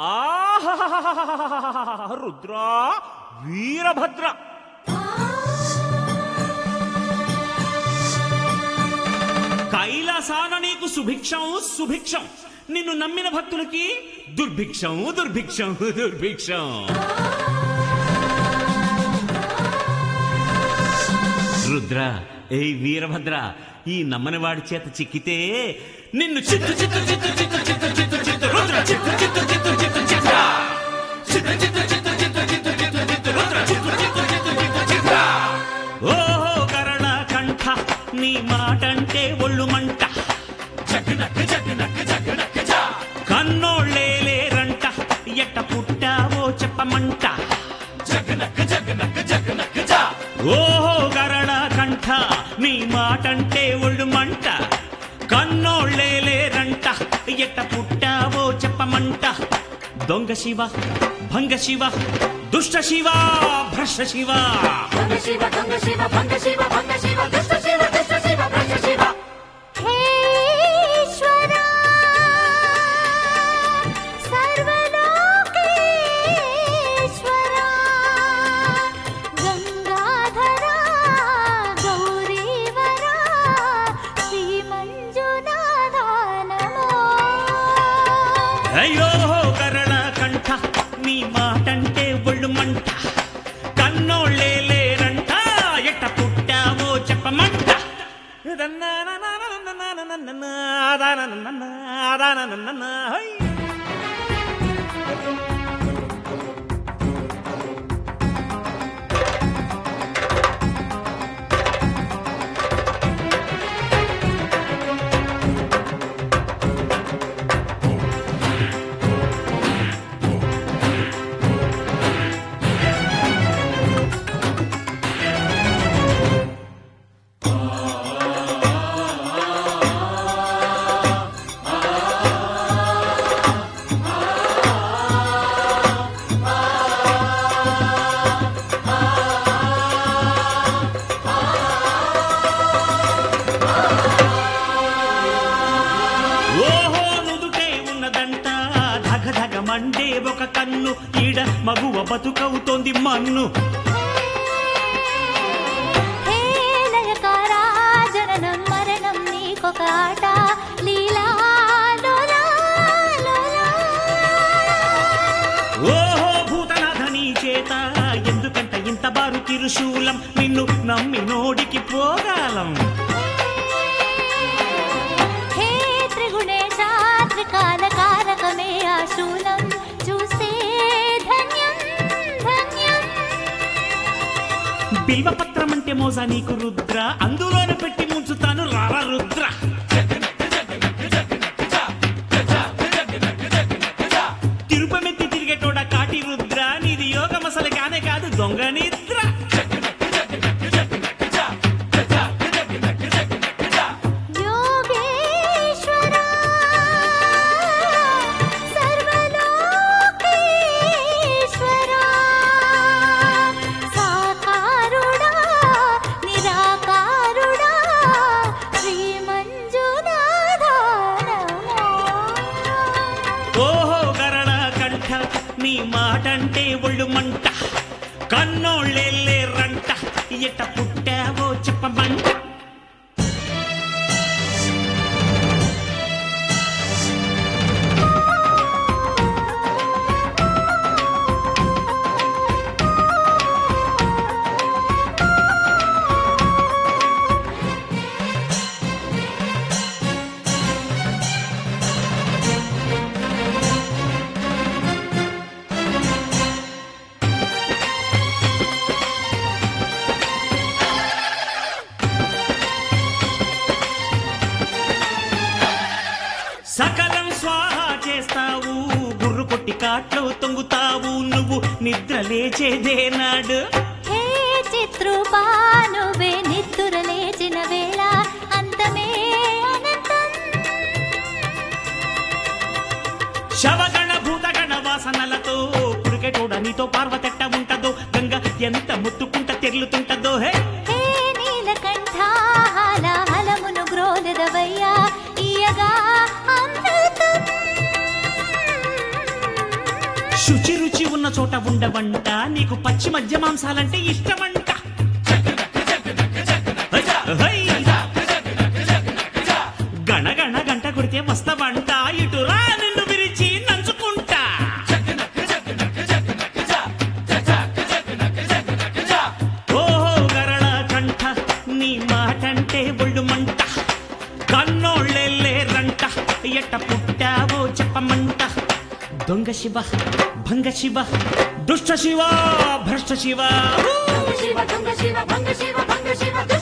ఆహా రుద్రా వీరభద్ర కైలాసాన నీకు సుభిక్షం సుభిక్షం నిన్ను నమ్మిన భక్తులకి దుర్భిక్షం దుర్భిక్షం దుర్భిక్షం రుద్ర ఏ వీరభద్ర ఈ నమ్మని వాడి చేత చిక్కితే నిన్ను చిత్తు చిత్తు చిత్తు చిత్తు చిత్తు చిత్తు చిత్తు రుద్ర చిత్తు చిత్తు చిత్తు చిత్తు చిత్త చిత్తు చిత్తు చిత్తు చిత్తు చిత్తు చిత్తు చిత్తు రుద్ర చిత్తు చిత్తు చిత్తు చిత్తు చిత్త ఓహో కరణ కంఠ నీ మాటంటే ఒళ్ళు మంట జగనక్క జగనక్క జగనక్క జా కన్నోళ్ళే లేరంట ఎట్ట పుట్టావో చెప్పమంట జగనక్క జగనక్క జగనక్క జా ఓహో గరళ కంఠ నీ మాటంటే ఒళ్ళు మంట కన్నోళ్ళే లేరంట ఎట్ట పుట్టావో చెప్పమంట దొంగ శివ భంగ శివ దుష్ట శివ భ్రష్ట శివ భంగ శివ భంగ శివ భంగ శివ భంగ శివ దుష్ట శివ దుష్ట శివ భ్రష్ట శివ హే ఈశ్వరా సర్వలోకేశ్వరా గంగాధరా గౌరీవరా శ్రీ మంజునాథ నమో అయ్యో కరణ కంఠ నీ మాటంటే ఒళ్ళు మంట కన్నోళ్ళే లేరంట ఎట్ట పుట్టావో చెప్పమంట హై. ఓహో నుదుటే ఉన్నదంట ధగ ధగ మండే ఒక కన్ను ఈడ మగువ బతుకవుతోంది మన్ను హే లయకారా జననం మరణం నీకొక ఆట లీలా లోలా లోలా. ఓహో భూతనాథ నీ చేత ఎందుకంట ఇంత బారు తిరుశూలం నిన్ను నమ్మి నోడికి పోగాలం హే త్రిగుణేశ త్రికాల కారకమే ఆ శూలం చూస్తే ధన్యం ధన్యం బిల్వపత్రం అంటే మోజా నీకు రుద్ర అందులోనే పెట్టి ముంచుతాను రారా రుద్ర తిరుపమెత్తి తిరిగేటోడ కాటి రుద్ర నీది యోగం అసలు కానే కాదు దొంగ నిద్ర యోగేశ్వరా సర్వలోకేశ్వరా సాకారుడా నిరాకారుడా శ్రీ మంజునాథ నమో ఓహో గరణ కంఠ నీ మాటంటే ఒళ్ళు మంట కన్నోళ్ళెళ్ళే రంట ఎట్ట పుట్టావో చెప్పమంట సకలం స్వాహ చేస్తావు గుర్రు కొట్టి కాట్లో తొంగుతావు నువ్వు నిద్ర లేచేదేనాడు హే చిత్రూపా నువ్వే నిద్దుర లేచిన వేళ అంతమే అనంతం శవగణ భూతగణ వాసనలతో పురికెటోడ నీతో పార్వతెట్ట ఉంటదో గంగ ఎంత ముత్తుకుంట తెర్లుతుంటదో హే హే నీలకంఠ హాలాహలమును గ్రోలదవయ్యా ఇయగా అమృతం శుచి రుచి ఉన్న చోట ఉండవంట నీకు పచ్చి మధ్య మాంసాలంటే ఇష్టమంట హై! గణగణ గంట కొడితే వస్తావంట ఇటు రా నిన్ను విరిచి నంచుకుంటా ఓహో గరళ కంఠ నీ మాటంటే ఒళ్ళు మంట కన్నోళ్ళెల్లే రంట ఎట్ట పుట్టావో చెప్పమంట దొంగ శివ భంగ శివ దుష్ట శివ భ్రష్ట శివ భంగ శివ దొంగ శివ భంగ శివ భంగ శివ దుష్ట